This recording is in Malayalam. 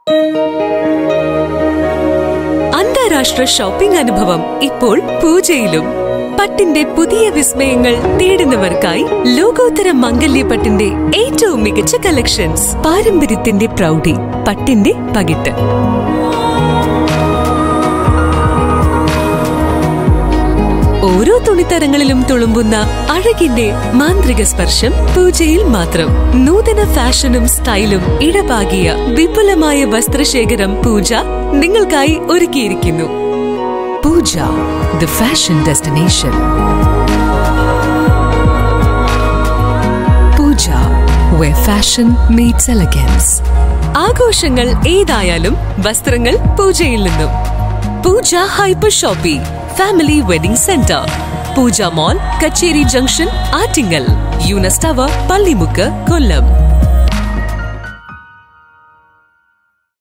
അന്താരാഷ്ട്ര ഷോപ്പിംഗ് അനുഭവം ഇപ്പോൾ പൂജയിലും പട്ടിന്റെ പുതിയ വിസ്മയങ്ങൾ തേടുന്നവർക്കായി ലോകോത്തര മംഗല്യപ്പട്ടിന്റെ ഏറ്റവും മികച്ച കളക്ഷൻസ് പാരമ്പര്യത്തിന്റെ പ്രൗഢി പട്ടിന്റെ പകിട്ട് ഓരോ തുണിത്തരങ്ങളിലും തുളുമ്പുന്ന അഴകിന്റെ മാന്ത്രിക സ്പർശം പൂജയിൽ മാത്രം നൂതന ഫാഷനും സ്റ്റൈലും ഇടപാകിയ വിപുലമായ വസ്ത്രശേഖരം പൂജ നിങ്ങൾക്കായി ഒരുക്കിയിരിക്കുന്നു Pooja the fashion destination Pooja where fashion meets elegance ആഘോഷങ്ങൾ ഏതായാലും വസ്ത്രങ്ങൾ പൂജയിൽ നിന്നും Pooja hyper shoppe family wedding centre Pooja mall Kacheri junction Attingal Yunus tower Pallimukku കൊല്ലം